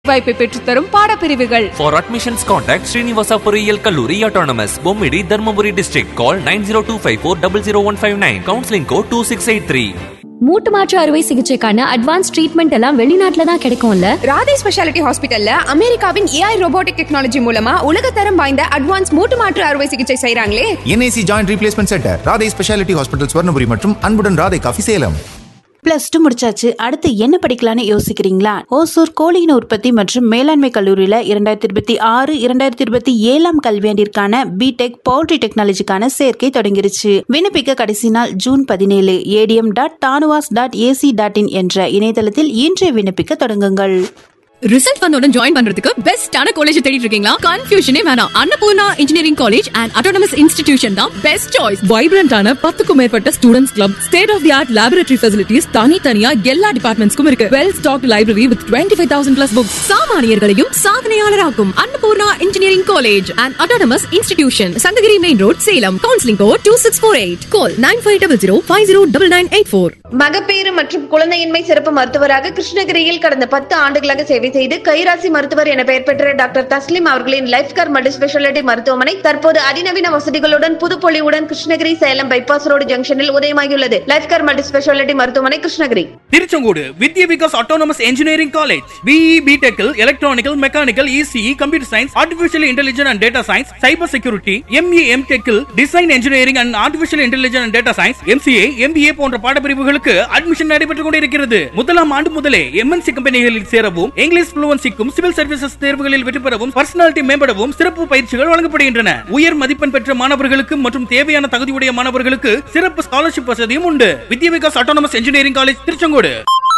வாய்ப்பை பெற்றுத்தரும் பாடப்பிரிவுகள் For admissions, contact Srinivasa Poriyal Kalluri Autonomous, Bommidi, Dharmaburi District. Call 90254 Counseling code 2683. மூட்டு மாற்று அறுவை சிகிச்சைக்கான அட்வான்ஸ் ட்ரீட்மெண்ட் எல்லாம் வெளிநாட்டுல தான் கிடைக்கும்ல ராதே ஸ்பெஷாலிட்டி ஹாஸ்பிட்டல்ல அமெரிக்காவின் ஏஐ ரோபோட்டிக் டெக்னாலஜி மூலமா உலகத்தரம் வாய்ந்த அட்வான்ஸ் மூட்டு மாற்று அறுவை சிகிச்சை செய்றாங்களே NIC joint replacement centre Radhai speciality hospital Swarnapuri மற்றும் அன்புடன் Radhai coffee Salem plus two முடிச்சாச்சு அடுத்து என்ன படிக்கலாம்னு யோசிக்கிறீங்களா ஓசூர் கோழியின உற்பத்தி மற்றும் மேலாண்மை கல்லூரியில இரண்டாயிரத்தி இருபத்தி ஆறு இரண்டாயிரத்தி இருபத்தி ஏழாம் கல்வியாண்டிற்கான பிடெக் பவுல்ட்ரி டெக்னாலஜிக்கான சேர்க்கை தொடங்கிருச்சு விண்ணப்பிக்க கடைசி நாள் ஜூன் பதினேழு ATM dot Tanuvas dot AC dot in என்ற இணையதளத்தில் இன்றே விண்ணப்பிக்க தொடங்குங்கள் ரிசல்ட் வந்தோட ஜாயின் பண்றதுக்கு பெஸ்டான காலேஜ் தேடிட்டு இருக்கீங்களா கன்ஃபியூஷனே வேணாம் Annapoorna engineering college and autonomous institution தான் பெஸ்ட் சாய்ஸ் வைப்ரண்டான பத்துக்கும் மேற்பட்ட students club state of the art laboratory facilities தனித்தனியா எல்லா டிபார்ட்மெண்ட்ஸ்க்கும் இருக்கு well stock library with twenty five thousand plus books சாமானியர்களையும் சாதனையாளராக்கும் Annapoorna engineering college and autonomous institution Sankagiri main road Salem counselling code two six four eight call nine five double zero five zero double nine eight four மகப்பேறு மற்றும் குழந்தையின்மை சிறப்பு மருத்துவராக கிருஷ்ணகிரியில் கடந்த பத்து ஆண்டுகளாக சேவை செய்து கைராசி மருத்துவர் என பெயர் பெற்ற டாக்டர் தஸ்லிம் அவர்களின் லைஃப் கார் மல்டி ஸ்பெஷாலிட்டி மருத்துவமனை தற்போது அதிநவீன வசதிகளுடன் புதுப்பொலிவுடன் கிருஷ்ணகிரி சேலம் பைபாஸ் ரோடு ஜங்ஷனில் உதயமாகியுள்ளது லைஃப் கார் மல்டி ஸ்பெஷாலிட்டி மருத்துவமனை Krishnagiri Tiruchengode Vidya Vikas autonomous engineering college BE பிடெக்கில் electrical mechanical ECE computer science artificial intelligence and data science cyber security ME M டெக்கில் design engineering and artificial intelligence and data science MCA MBA போன்ற பாடப்பிரிவுகளுக்கு admission நடைபெற்றுக் கொண்டிருக்கிறது முதலாம் ஆண்டு முதலே எம்என்சி கம்பெனிகளில் சேரவும் இங்கிலீஷ் புளுவன்சிக்கும் சிவில் சர்வீசஸ் தேர்வுகளில் வெற்றி பெறவும் பர்சனாலிட்டி மேம்படவும் சிறப்பு பயிற்சிகள் வழங்கப்படுகின்றன உயர் மதிப்பெண் பெற்ற மாணவர்களுக்கு மற்றும் தேவையான தகுதியுடைய மாணவர்களுக்கு சிறப்பு ஸ்காலர்ஷிப் வசதியும் உண்டு Vidya Vikas autonomous engineering college Tiruchengode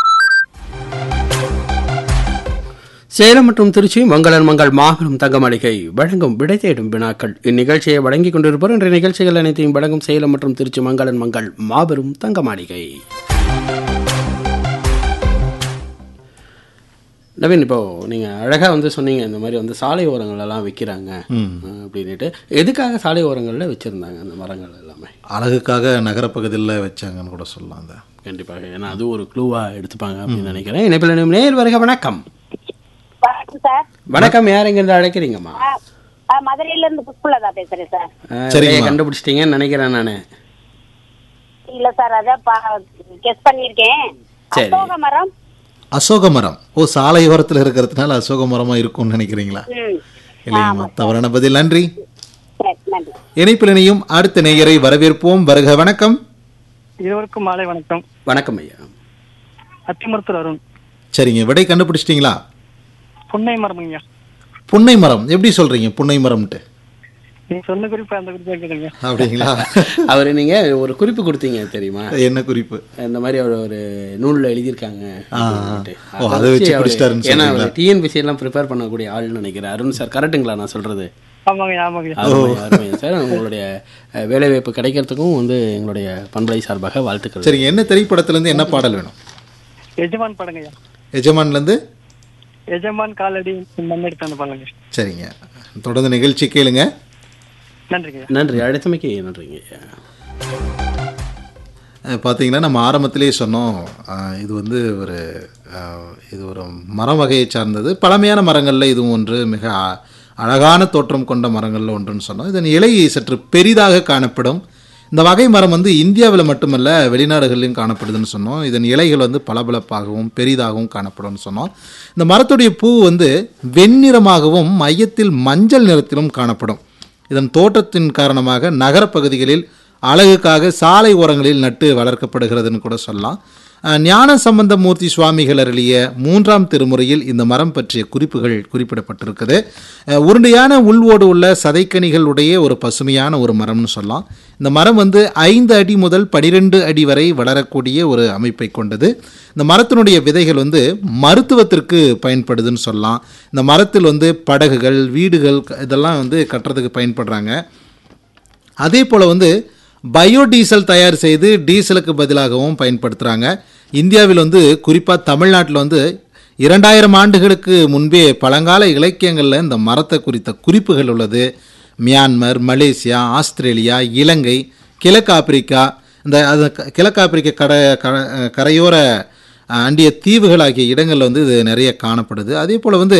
Salem மற்றும் திருச்சி மங்களன் மங்கள் மாபெரும் தங்க மாளிகை வழங்கும் விடை தேடும் வினாக்கள் இந்நிகழ்ச்சியை வழங்கிக் கொண்டிருப்போர் இன்றைய நிகழ்ச்சிகள் அனைத்தையும் வழங்கும் சேலம் மற்றும் திருச்சி மங்களன் மங்கள் மாபெரும் தங்க மாளிகை நவீன் இப்போ நீங்க அழகா வந்து சொன்னீங்க இந்த மாதிரி வந்து சாலை ஓரங்கள் எல்லாம் வைக்கிறாங்க அப்படின்னுட்டு எதுக்காக சாலை ஓரங்கள்ல வச்சிருந்தாங்க அந்த மரங்கள் எல்லாமே அழகுக்காக நகரப்பகுதியில் வச்சாங்கன்னு கூட சொல்லலாம் அந்த கண்டிப்பாக ஏன்னா அது ஒரு க்ளூவா எடுத்துப்பாங்க அப்படின்னு நினைக்கிறேன் இணைப்பில் நிலையம் நேர் வருக வணக்கம் வணக்கம் சார் வணக்கம் யார் இருந்து அழைக்கிறீங்கம்மா ஆ, மதுரையில இருந்து புஷ்பலதா பேசுறேன் சார் அஹ், சரிங்கம்மா. விடையை கண்டுபிடிச்சிட்டீங்கன்னு நினைக்கிறேன் நான் இல்ல சார் அதான் கெஸ் பண்ணிருக்கேன் சரி. அசோக மரம் அசோக மரம் ஓ சாலையோரத்தில் இருக்கிறதுனால அசோக மரமா இருக்கும்னு நினைக்கிறீங்களா ம் இல்லைங்கம்மா தவறான பதில் நன்றி சரி நன்றி இணைப்பில் இணையும் அடுத்த நேயரை வரவேற்போம் வருக வணக்கம் இருவருக்கும் மாலை வணக்கம் வணக்கம் ஐயா அத்திமருத்தூர் அருண் சரிங்க விடை கண்டுபிடிச்சிட்டீங்களா புன்னை மரம்ங்க புன்னை மரம் எப்படி சொல்றீங்க புன்னை மரம்ட்டு நீங்க சொன்ன குறிப்பு அந்த குறிப்பு கேட்குறீங்க அப்படிங்களா அவர் நீங்க ஒரு குறிப்பு கொடுத்தீங்க தெரியுமா என்ன குறிப்பு இந்த மாதிரி அவர் ஒரு நூல்ல எழுதியிருக்காங்க ஆ, ஆ. அப்படின்ட்டு. ஓ, அதை அதை வச்சு வச்சு அவரு- பிடிச்சிட்டாருன்னு ஏன்னா சொல்றீங்களா? டிஎன்பிசி எல்லாம் ப்ரிப்பேர் பண்ணக்கூடிய ஆள்னு நினைக்கிறேன் அருண் சார் கரெக்ட்டுங்களா நான் சொல்றது ஆமாங்க ஆமாங்க அருமை, அருமை சார் உங்களுடைய அஹ், வேலைவாய்ப்பு கிடைக்கிறதுக்கும் வந்து எங்களுடைய பண்பலை சார்பாக வாழ்த்துக்கள் சரிங்க என்ன திரைப்படத்துல இருந்து என்ன பாடல் வேணும் எஜமான் படங்கய்யா எஜமான்ல இருந்து எஜமான் காலடி மண்ணெடுத்து அந்த படங்க சரிங்க தொடர்ந்து நிகழ்ச்சி கேளுங்க நன்றிங்க நன்றி அழைத்தமைக்கு நன்றிங்க ஐயா அஹ் பார்த்தீங்கன்னா நம்ம ஆரம்பத்திலேயே சொன்னோம் அஹ் இது வந்து ஒரு அஹ் இது ஒரு மரம் வகையை சார்ந்தது பழமையான மரங்களில் இதுவும் ஒன்று மிக அ- அழகான தோற்றம் கொண்ட மரங்களில் ஒன்றுன்னு சொன்னோம் இதன் இலை சற்று பெரிதாக காணப்படும் இந்த வகை மரம் வந்து இந்தியாவில் மட்டுமல்ல வெளிநாடுகளிலும் காணப்படுதுன்னு சொன்னோம் இதன் இலைகள் வந்து பளபளப்பாகவும் பெரிதாகவும் காணப்படும்னு சொன்னோம் இந்த மரத்துடைய பூ வந்து வெண்ணிறமாகவும் மையத்தில் மஞ்சள் நிறத்திலும் காணப்படும் இதன் தோற்றத்தின் காரணமாக நகரப்பகுதிகளில் அழகுக்காக சாலை ஓரங்களில் நட்டு வளர்க்கப்படுகிறதுன்னு கூட சொல்லலாம் அஹ், ஞான சம்பந்தமூர்த்தி சுவாமிகள் அருளிய மூன்றாம் திருமுறையில் இந்த மரம் பற்றிய குறிப்புகள் குறிப்பிடப்பட்டிருக்குது அஹ், உருண்டையான உள்வோடு உள்ள சதைக்கனிகள் உடைய ஒரு பசுமையான ஒரு மரம்னு சொல்லலாம் இந்த மரம் வந்து ஐந்து அடி முதல் பனிரெண்டு அடி வரை வளரக்கூடிய ஒரு அமைப்பை கொண்டது இந்த மரத்தினுடைய விதைகள் வந்து மருத்துவத்திற்கு பயன்படுதுன்னு சொல்லலாம் இந்த மரத்தில் வந்து படகுகள் வீடுகள் க- இதெல்லாம் வந்து கட்டுறதுக்கு பயன்படுறாங்க அதே போல் வந்து பயோடீசல் தயார் செய்து டீசலுக்கு பதிலாகவும் பயன்படுத்துகிறாங்க இந்தியாவில் வந்து குறிப்பாக தமிழ்நாட்டில் வந்து இரண்டாயிரம் ஆண்டுகளுக்கு முன்பே பழங்கால இலக்கியங்களில் இந்த மரத்தை குறித்த குறிப்புகள் உள்ளது மியான்மர் மலேசியா ஆஸ்திரேலியா இலங்கை கிழக்கு ஆப்பிரிக்கா இந்த அது க- கிழக்கு ஆப்பிரிக்க கட க- கரையோர அஹ், அண்டிய தீவுகள் ஆகிய இடங்களில் வந்து இது நிறைய காணப்படுது அதே போல் வந்து